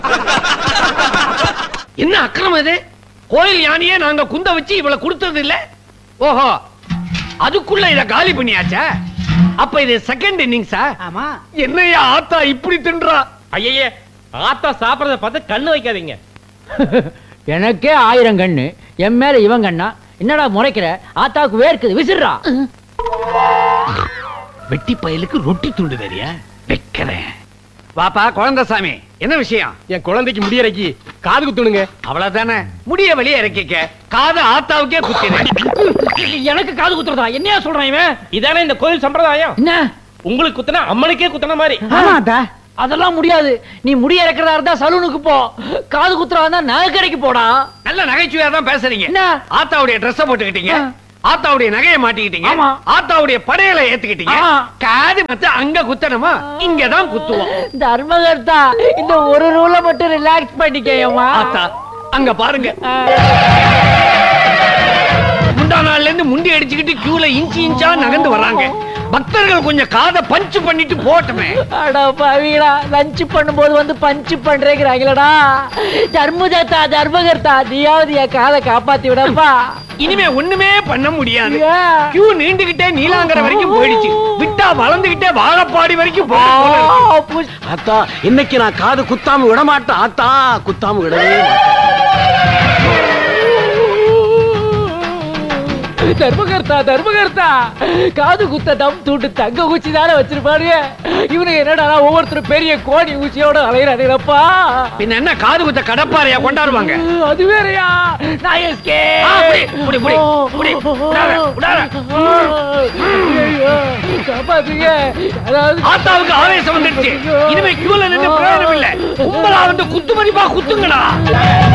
என்ன அக்கிரமம் இது கோயில் யானையே நாங்க குந்த வச்சு இவள கொடுத்தது இல்ல ஓஹோ அதுக்குள்ள இத காலி பண்ணியாச்சா அப்ப இது செகண்ட் இன்னிங்ஸா ஆமா என்னையா ஆத்தா இப்படி தின்றா ஐயையே ஆத்தா சாப்பிடறத பார்த்து கண்ணு வைக்காதீங்க எனக்கே ஆயிரம் கண்ணு என் மேல இவன் கண்ணா என்னடா முறைக்கிற ஆத்தாவுக்கு வேர்க்குது விசிறா வெட்டி பயலுக்கு ரொட்டி துண்டு வேறியா வைக்கிறேன் வாப்பா குழந்தைசாமி என்ன விஷயம் என் குழந்தைக்கு முடியறக்கி காது குத்துணுங்க அவ்வளவுதானே முடிய வெளியே இறக்கிக்க காது ஆத்தாவுக்கே குத்தினேன் எனக்கு காது குத்துறதா என்னையா சொல்றான் இவன் இதானே இந்த கோயில் சம்பிரதாயம் என்ன உங்களுக்கு குத்துனா அம்மனுக்கே குத்துன மாதிரி ஆமாட்டா அதெல்லாம் முடியாது நீ முடி இறக்கிறதா இருந்தா சலூனுக்கு போ காது குத்துறதா இருந்தா நகைக்கடைக்கு போடா நல்ல நகைச்சுவையா தான் பேசுறீங்க என்ன? ஆத்தாவுடைய ட்ரெஸ் போட்டுக்கிட்டீங்க ஆ. ஆத்தாவுடைய நகையை மாட்டிக்கிட்டீங்க ஆமா. ஆத்தாவுடைய படையலை ஏத்துக்கிட்டீங்க ஆ. காது மத்த அங்க குத்தணுமா இங்கதான் குத்துவோம் தர்மகர்த்தா இந்த ஒரு ரூல மட்டும் ரிலாக்ஸ் பண்ணிக்கேயம்மா ஆத்தா அங்க பாருங்க முந்தா நாள்ல இருந்து முண்டி அடிச்சுக்கிட்டு கியூல இன்ச்சு இன்ச்சா நகர்ந்து வர்றாங்க பக்தர்கள் கொஞ்சம் காதை பஞ்சு பண்ணிட்டு போட்டுமே அட பாவிகளா லஞ்ச் பண்ணும்போது வந்து பஞ்சு பண்றேங்கிறாங்களடா தர்மதத்தா தர்மகர்த்தா நீயாவது என் காதை காப்பாத்தி விடப்பா இனிமே ஒண்ணுமே பண்ண முடியாது ஏன்? கியூ நீண்டுகிட்டே நீலாங்கரை வரைக்கும் போயிடுச்சு விட்டா வளர்ந்துகிட்டே வாழப்பாடி வரைக்கும் போகும் போல இருக்கு. ஆ, புஷ். ஆத்தா இன்னைக்கு நான் காது குத்தாம விட மாட்டேன் ஆத்தா குத்தாம விடவே மாட்டேன் தர்மகர்த்தா தர்மகர்த்தா காது குத்த தம் தூண்டு தங்க ஊச்சி தானே வச்சிருப்பாருங்க இவனுக்கு என்னடா ஒவ்வொருத்தரும் பெரிய கோணி ஊசியோட அலையிறானுங்களப்பா பின்ன என்ன காது குத்த கடப்பாறையா கொண்டாடுவாங்க அது வேறயா நான் எஸ்கே ஆ, புடி, புடி, புடி, புடி. விடாத, விடாத. காப்பாத்துங்க அதாவது ஆத்தாவுக்கு ஆவேசம் வந்துடுச்சு இனிமே கியூல நின்னு பிரயோஜனம் இல்ல கும்பலா வந்து குத்து மதிப்பா குத்துங்கடா